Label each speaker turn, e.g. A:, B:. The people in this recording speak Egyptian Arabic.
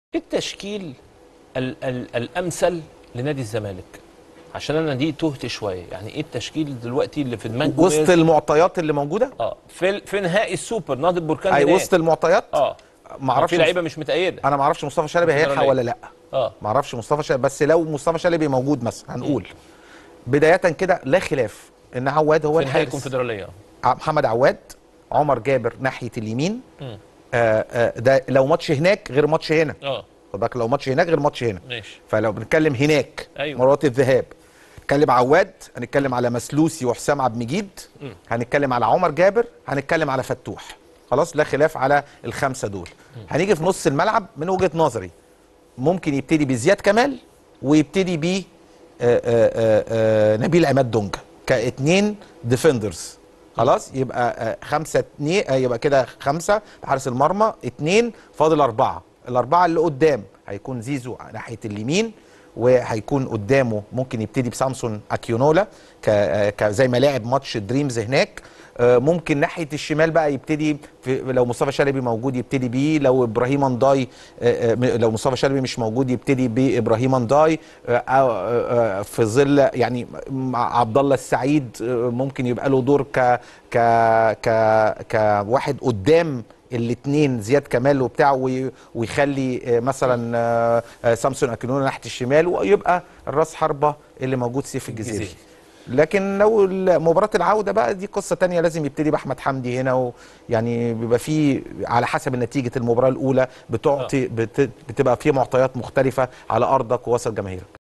A: ايه التشكيل ال ال الامثل لنادي الزمالك عشان انا دي تهت شويه يعني ايه التشكيل دلوقتي اللي في دماغ
B: وسط
A: جوميز؟
B: المعطيات اللي موجوده
A: اه في في نهائي السوبر نادي البركان
B: اي
A: هناك.
B: وسط المعطيات
A: اه
B: ما اعرفش
A: في لعيبه مش متأيده
B: انا ما اعرفش مصطفى شلبي هيلحق
A: كونفدرالية.
B: ولا لا
A: اه
B: ما اعرفش مصطفى شلبي بس لو مصطفى شلبي موجود مثلا هنقول بدايه كده لا خلاف ان عواد هو
A: في نهائي
B: الحارس
A: الكونفدراليه
B: ع- محمد عواد عمر جابر ناحيه اليمين
A: مم.
B: آه آه ده لو ماتش هناك غير ماتش هنا
A: اه
B: خد بالك لو ماتش هناك غير ماتش هنا
A: ماشي
B: فلو بنتكلم هناك
A: أيوة.
B: مرات الذهاب نتكلم عواد هنتكلم على مسلوسي وحسام عبد المجيد
A: مم.
B: هنتكلم على عمر جابر هنتكلم على فتوح خلاص لا خلاف على الخمسه دول هنيجي في نص الملعب من وجهه نظري ممكن يبتدي بزياد كمال ويبتدي ب آه، آه، آه، آه، نبيل عماد دونجا كاتنين ديفندرز خلاص يبقى آه، خمسة اتنين آه، يبقى كده خمسة حارس المرمى اتنين فاضل أربعة الأربعة اللي قدام هيكون زيزو ناحية اليمين وهيكون قدامه ممكن يبتدي بسامسون اكيونولا ك آه، ك- زي ما لعب ماتش دريمز هناك آه، ممكن ناحيه الشمال بقى يبتدي في لو مصطفى شلبي موجود يبتدي بيه لو ابراهيم انداي آه، آه، م- لو مصطفى شلبي مش موجود يبتدي بابراهيم انداي آه، آه، آه، في ظل يعني مع عبد الله السعيد آه، ممكن يبقى له دور ك ك ك كواحد قدام الاثنين زياد كمال وبتاع وي- ويخلي آه، مثلا آه، آه، سامسون اكينونا ناحيه الشمال ويبقى الراس حربه اللي موجود سيف الجزيري
A: الجزيري.
B: لكن لو ال- مباراة العودة بقى دي قصة تانية لازم يبتدي بأحمد حمدي هنا ويعني بيبقى فيه على حسب نتيجة المباراة الأولى بتعطي بت- بتبقى فيه معطيات مختلفة على أرضك ووسط جماهيرك